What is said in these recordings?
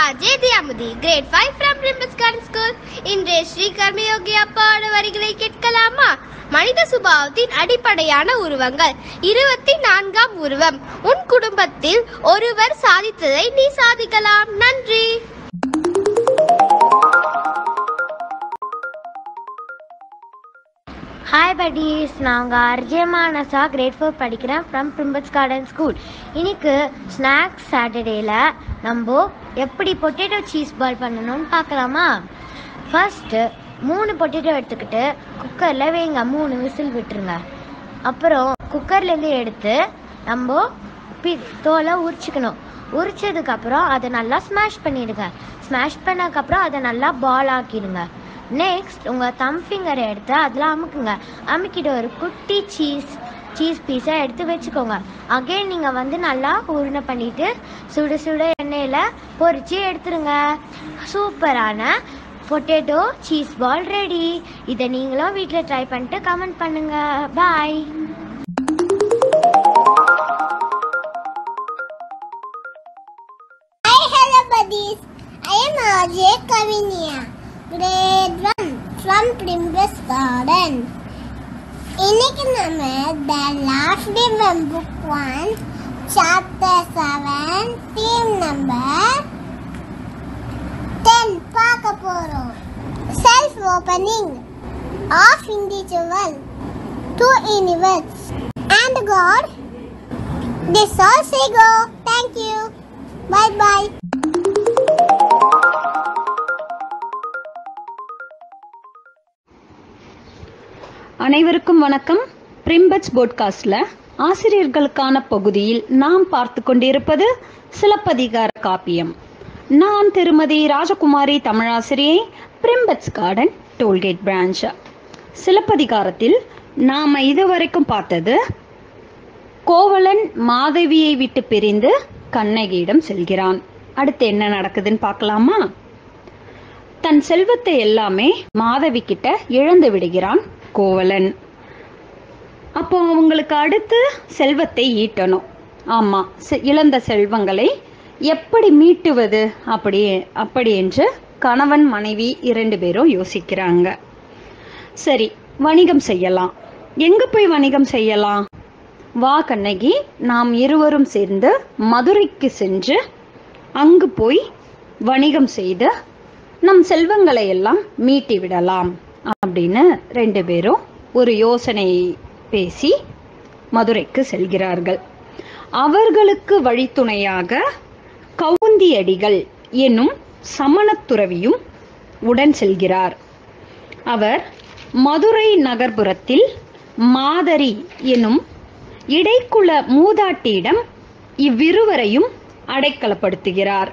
RJ தியாமுதி grade five from பிரிம்பஸ்கான் school இன்றைய ஸ்ரீ கர்மயோகி அப்பாவோட வரிகளை கேட்கலாமா மனித சுபாவத்தின் அடிப்படையான உருவங்கள் இருபத்தி நான்காம் உருவம் உன் குடும்பத்தில் ஒருவர் சாதித்ததை நீ சாதிக்கலாம் நன்றி ஹாய் buddies நாங்கள் அர்ஜே மானசா கிரேட் ஃபோர் படிக்கிறேன் ஃப்ரம் பிரிம்பட்ஸ் கார்டன் ஸ்கூல் இன்னைக்கு ஸ்நாக்ஸ் சாட்டர்டேயில் நம்ம எப்படி பொட்டேட்டோ சீஸ் பால் பண்ணணும்னு பார்க்கலாமா ஃபர்ஸ்ட்டு மூணு பொட்டேட்டோ எடுத்துக்கிட்டு குக்கரில் வைங்க மூணு விசில் விட்டுருங்க அப்புறம் குக்கர்லேருந்து எடுத்து நம்ம பி தோலை உரிச்சிக்கணும் உரிச்சதுக்கப்புறம் அதை நல்லா ஸ்மாஷ் பண்ணிடுங்க ஸ்மாஷ் பண்ணதுக்கப்புறம் அதை நல்லா பால் ஆக்கிடுங்க நெக்ஸ்ட் உங்கள் தம் ஃபிங்கரை எடுத்து அதில் அமுக்குங்க அமுக்கிட்டு ஒரு குட்டி சீஸ் சீஸ் பீஸை எடுத்து வச்சுக்கோங்க அகைன் நீங்கள் வந்து நல்லா உருண்டை பண்ணிட்டு சுட சுட எண்ணெயில் பொரிச்சு எடுத்துருங்க சூப்பரான பொட்டேட்டோ சீஸ் பால் ரெடி இதை நீங்களும் வீட்டில் ட்ரை பண்ணிட்டு கமெண்ட் பண்ணுங்க பாய் Hi, hello buddies. I am Ajay Kavinia, grade 1 from Primrose Garden. இன்னைக்கு நம்ம The Last Demon Book 1 Chapter 7 Theme Number 10 பார்க்க போறோம் Self Opening of Individual to Universe and God This all say go. Thank you. Bye bye. அனைவருக்கும் வணக்கம் பிரிம்பட்ஸ் போட்காஸ்ட்ல ஆசிரியர்களுக்கான பகுதியில் நாம் பார்த்து கொண்டிருப்பது சிலப்பதிகார காப்பியம் நான் திருமதி ராஜகுமாரி தமிழாசிரியை பிரிம்பட்ஸ் கார்டன் டோல்கேட் பிரான்ச் சிலப்பதிகாரத்தில் நாம இதுவரைக்கும் பார்த்தது கோவலன் மாதவியை விட்டு பிரிந்து கண்ணகியிடம் செல்கிறான் அடுத்து என்ன நடக்குதுன்னு பார்க்கலாமா தன் செல்வத்தை எல்லாமே மாதவி கிட்ட இழந்து விடுகிறான் கோவலன் அப்போ அவங்களுக்கு அடுத்து செல்வத்தை ஈட்டணும் ஆமா செ- இழந்த செல்வங்களை எப்படி மீட்டுவது அப்படி அப்படி என்று கணவன் மனைவி இரண்டு பேரும் யோசிக்கிறாங்க சரி வணிகம் செய்யலாம் எங்க போய் வணிகம் செய்யலாம் வா கண்ணகி நாம் இருவரும் சேர்ந்து மதுரைக்கு சென்று அங்கு போய் வணிகம் செய்து நம் செல்வங்களை எல்லாம் மீட்டி விடலாம் அப்படின்னு ரெண்டு பேரும் ஒரு யோசனை பேசி மதுரைக்கு செல்கிறார்கள் அவர்களுக்கு வழித்துணையாக கவுந்தியடிகள் என்னும் சமணத்துறவியும் உடன் செல்கிறார் அவர் மதுரை நகர்ப்புறத்தில் மாதரி எனும் இடைக்குல மூதாட்டியிடம் இவ்விருவரையும் அடைக்கலப்படுத்துகிறார்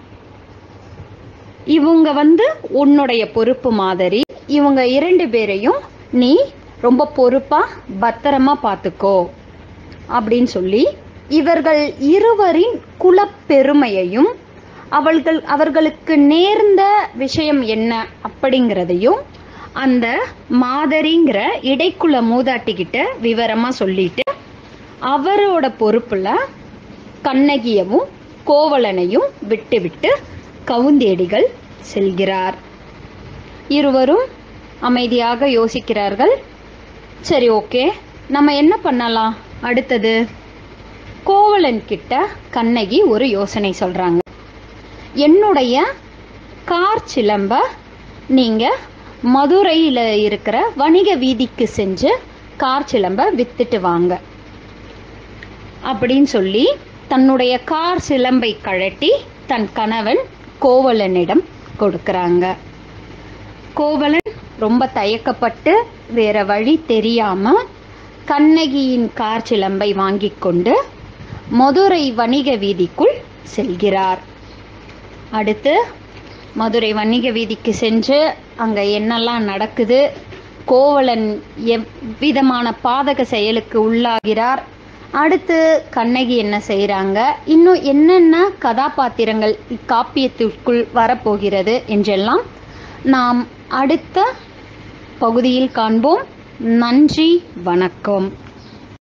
இவங்க வந்து உன்னுடைய பொறுப்பு மாதிரி இவங்க இரண்டு பேரையும் நீ ரொம்ப பொறுப்பா பத்திரமா பார்த்துக்கோ அப்படின்னு சொல்லி இவர்கள் இருவரின் குலப்பெருமையையும் அவர்கள் அவர்களுக்கு நேர்ந்த விஷயம் என்ன அப்படிங்கிறதையும் அந்த மாதரிங்கிற இடைக்குல மூதாட்டி கிட்ட விவரமா சொல்லிட்டு அவரோட பொறுப்புல கண்ணகியவும் கோவலனையும் விட்டுவிட்டு கவுந்தேடிகள் செல்கிறார் இருவரும் அமைதியாக யோசிக்கிறார்கள் சரி ஓகே நம்ம என்ன பண்ணலாம் அடுத்தது கோவலன் கிட்ட கண்ணகி ஒரு யோசனை சொல்றாங்க என்னுடைய கார் சிலம்ப நீங்க மதுரையில இருக்கிற வணிக வீதிக்கு சென்று கார் சிலம்ப வித்துட்டு வாங்க அப்படின்னு சொல்லி தன்னுடைய கார் சிலம்பை கழட்டி தன் கணவன் கோவலனிடம் கொடுக்கறாங்க கோவலன் ரொம்ப தயக்கப்பட்டு வேற வழி தெரியாம கண்ணகியின் கார் சிலம்பை வாங்கிக் கொண்டு மதுரை வணிக வீதிக்குள் செல்கிறார் அடுத்து மதுரை வணிக வீதிக்கு சென்று அங்க என்னெல்லாம் நடக்குது கோவலன் எவ்விதமான பாதக செயலுக்கு உள்ளாகிறார் அடுத்து கண்ணகி என்ன செய்றாங்க இன்னும் என்னென்ன கதாபாத்திரங்கள் இக்காப்பியத்திற்குள் வரப்போகிறது என்றெல்லாம் நாம் அடுத்த பகுதியில் காண்போம் நன்றி வணக்கம்